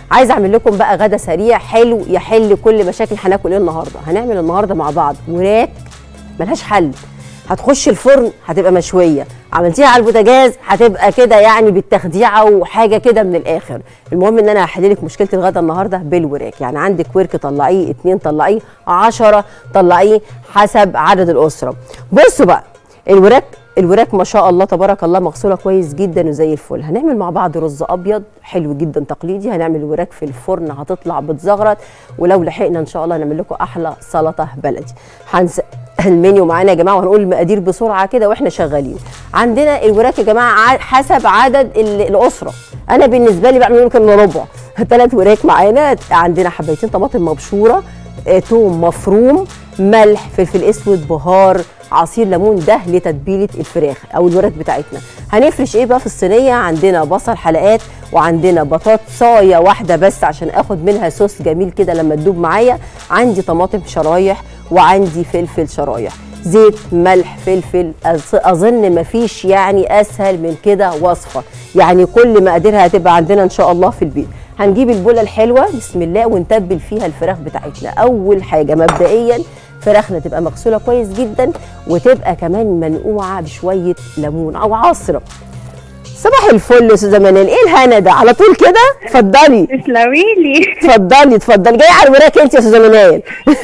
عايزه اعمل لكم بقى غدا سريع حلو يحل كل مشاكل هناكل ايه النهارده هنعمل النهارده مع بعض وراك ملهاش حل هتخش الفرن هتبقى مشويه عملتيها على البوتاجاز هتبقى كده يعني بالتخديعه وحاجه كده من الاخر المهم ان انا هحل لك مشكله الغدا النهارده بالوراك يعني عندك ورك طلعيه اتنين طلعيه عشرة طلعيه حسب عدد الاسره بصوا بقى الوراك الوراك ما شاء الله تبارك الله مغسوله كويس جدا وزي الفل هنعمل مع بعض رز ابيض حلو جدا تقليدي هنعمل وراك في الفرن هتطلع بتزغرط ولو لحقنا ان شاء الله هنعمل لكم احلى سلطه بلدي هنس... المنيو معانا يا جماعه وهنقول المقادير بسرعه كده واحنا شغالين عندنا الوراك يا جماعه ع- حسب عدد ال- الاسره انا بالنسبه لي بعمل يمكن ربع ثلاث وراك معانا عندنا حبايتين طماطم مبشوره آه، توم مفروم ملح فلفل اسود بهار عصير ليمون ده لتتبيله الفراخ او الوراك بتاعتنا هنفرش ايه بقى في الصينيه عندنا بصل حلقات وعندنا بطاطسايه واحده بس عشان اخد منها صوص جميل كده لما تدوب معايا عندي طماطم شرايح وعندي فلفل شرايح زيت ملح فلفل أظ- اظن مفيش يعني اسهل من كده وصفه يعني كل مقاديرها هتبقى عندنا ان شاء الله في البيت هنجيب البوله الحلوه بسم الله ونتبل فيها الفراخ بتاعتنا اول حاجه مبدئيا فراخنا تبقى مغسوله كويس جدا وتبقى كمان منقوعه بشويه ليمون او عصره صباح الفل يا استاذه منال ايه الهنا ده على طول كده اتفضلي تسلمي لي اتفضلي اتفضلي جايه على الوراك انت يا استاذه منال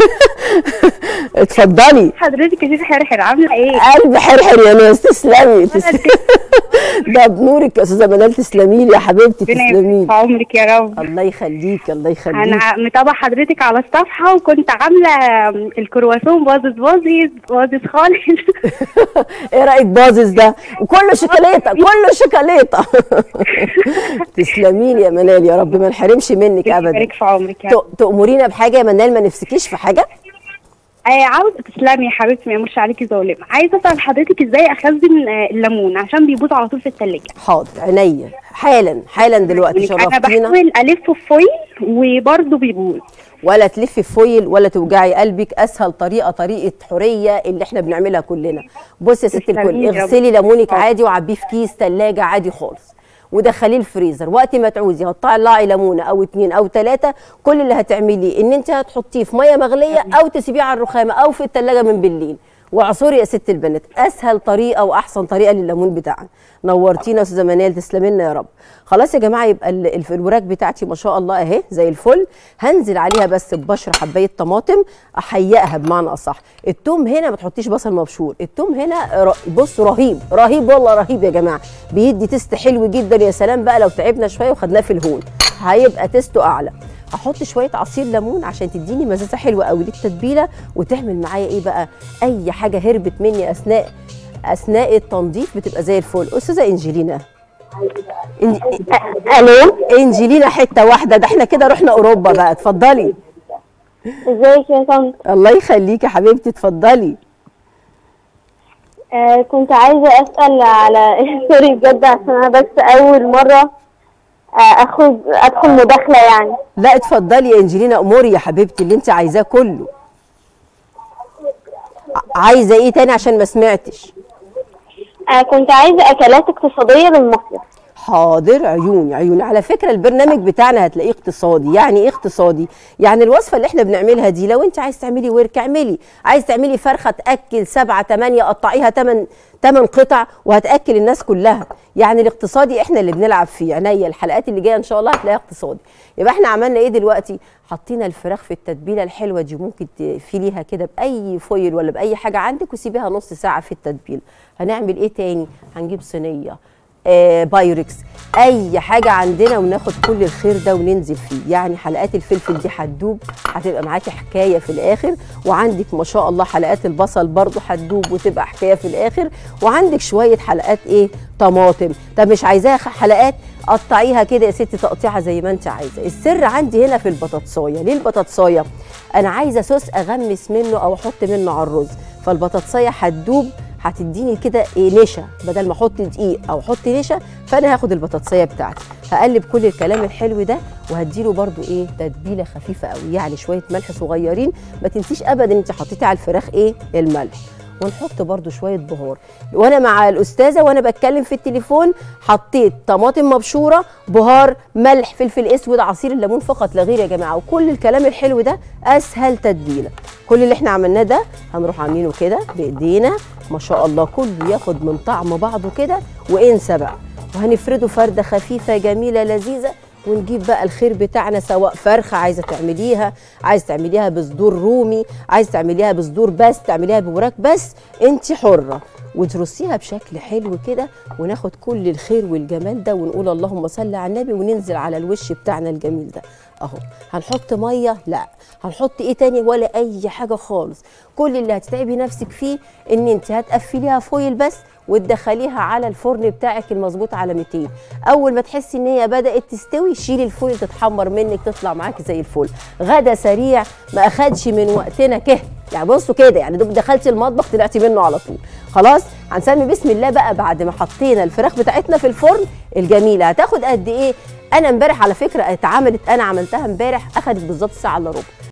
اتفضلي حضرتك يا شيخ حرحر عامله ايه؟ قلب حرحر يا ناس تسلمي تسلمي ده بنورك يا استاذه منال تسلمي لي يا حبيبتي ربنا تسلمي يبارك في عمرك يا رب الله يخليك الله يخليك انا متابعه حضرتك على الصفحه وكنت عامله الكرواسون باظت باظت باظت خالص ايه رايك بازز ده وكله شوكولاته كله شوكولاته تسلمي لي يا منال يا رب ما نحرمش منك ابدا يبارك في عمرك يا رب ت- تأمرينا بحاجه يا منال ما نفسكيش في حاجه آه عاوزه تسلمي يا حبيبتي ما يمرش عليكي ظالم عايزه اسال حضرتك ازاي اخزن آه، الليمون عشان بيبوظ على طول في الثلاجه حاضر عينيا حالا حالا دلوقتي انا شرفتينا بحاول الفه في فويل وبرده بيبوظ ولا تلفي فويل ولا توجعي قلبك اسهل طريقه طريقه حوريه اللي احنا بنعملها كلنا بصي يا ست الكل تسلمي يا رب. اغسلي ليمونك عادي وعبيه في كيس ثلاجه عادي خالص ودخليه الفريزر وقت ما تعوزي هتطلعي ليمونه او اتنين او ثلاثه كل اللي هتعمليه ان انت هتحطيه في ميه مغليه او تسيبيه على الرخامه او في الثلاجه من بالليل واعصري يا ست البنات اسهل طريقه واحسن طريقه لليمون بتاعنا نورتينا يا استاذه منال تسلمي لنا يا رب خلاص يا جماعه يبقى ال- الف- الوراك بتاعتي ما شاء الله اهي زي الفل هنزل عليها بس ببشر حبايه طماطم احيقها بمعنى اصح التوم هنا ما تحطيش بصل مبشور التوم هنا ر- بص رهيب رهيب والله رهيب يا جماعه بيدي تيست حلو جدا يا سلام بقى لو تعبنا شويه وخدناه في الهون هيبقى تيستو اعلى هحط شويه عصير ليمون عشان تديني مزازه حلوه قوي للتتبيله وتعمل معايا ايه بقى اي حاجه هربت مني اثناء اثناء التنظيف بتبقى زي الفل استاذه انجلينا إن... الو انجلينا حته واحده ده احنا كده رحنا اوروبا بقى اتفضلي ازيك يا طنط الله يخليكي يا حبيبتي اتفضلي آه كنت عايزة أسأل على سوري بجد عشان أنا بس أول مرة آه أخد أدخل مداخلة يعني لا اتفضلي يا انجلينا اموري يا حبيبتي اللي انت عايزاه كله ع- عايزه ايه تاني عشان ما سمعتش آه كنت عايزة أكلات اقتصادية للمصيف حاضر عيوني عيوني على فكره البرنامج بتاعنا هتلاقيه اقتصادي يعني ايه اقتصادي يعني الوصفه اللي احنا بنعملها دي لو انت عايز تعملي ورك اعملي عايز تعملي فرخه تاكل سبعة تمانية قطعيها تمن تمن قطع وهتاكل الناس كلها يعني الاقتصادي احنا اللي بنلعب فيه عينيا الحلقات اللي جايه ان شاء الله هتلاقيها اقتصادي يبقى احنا عملنا ايه دلوقتي حطينا الفراخ في التتبيله الحلوه دي ممكن تفيليها كده باي فويل ولا باي حاجه عندك وسيبيها نص ساعه في التتبيله هنعمل ايه تاني هنجيب صينيه آه، بايركس اي حاجه عندنا وناخد كل الخير ده وننزل فيه يعني حلقات الفلفل دي هتدوب هتبقى معاكي حكايه في الاخر وعندك ما شاء الله حلقات البصل برضو هتدوب وتبقى حكايه في الاخر وعندك شويه حلقات ايه طماطم طب مش عايزاها خ- حلقات قطعيها كده يا ستي تقطيعها زي ما انت عايزه السر عندي هنا في البطاطسايه ليه البطاطسايه انا عايزه صوص اغمس منه او احط منه على الرز فالبطاطسايه هتدوب هتديني كده ايه نشا بدل ما احط دقيق او احط نشا فانا هاخد البطاطسيه بتاعتي هقلب كل الكلام الحلو ده وهديله برده ايه تتبيله خفيفه قوي يعني شويه ملح صغيرين ما تنسيش ابدا انت حطيتي على الفراخ ايه الملح ونحط برده شويه بهار وانا مع الاستاذه وانا بتكلم في التليفون حطيت طماطم مبشوره بهار ملح فلفل اسود عصير الليمون فقط لا غير يا جماعه وكل الكلام الحلو ده اسهل تتبيله كل اللي احنا عملناه ده هنروح عاملينه كده بايدينا ما شاء الله كله ياخد من طعم بعضه كده وانسى بقى وهنفرده فرده خفيفه جميله لذيذه ونجيب بقى الخير بتاعنا سواء فرخه عايزه تعمليها عايز تعمليها بصدور رومي عايز تعمليها بصدور بس تعمليها بوراك بس انت حره وترصيها بشكل حلو كده وناخد كل الخير والجمال ده ونقول اللهم صل على النبي وننزل على الوش بتاعنا الجميل ده اهو هنحط ميه لا هنحط ايه تاني ولا اي حاجه خالص كل اللي هتتعبي نفسك فيه ان انت هتقفليها فويل بس وتدخليها على الفرن بتاعك المظبوط على 200 اول ما تحسي ان هي بدات تستوي شيلي الفويل تتحمر منك تطلع معاكي زي الفل غدا سريع ما اخدش من وقتنا كه يعني بصوا كده يعني دوب دخلتي المطبخ طلعتي منه على طول خلاص هنسمي بسم الله بقى بعد ما حطينا الفراخ بتاعتنا في الفرن الجميله هتاخد قد ايه انا امبارح على فكره اتعملت انا عملتها امبارح اخدت بالظبط ساعه الا ربع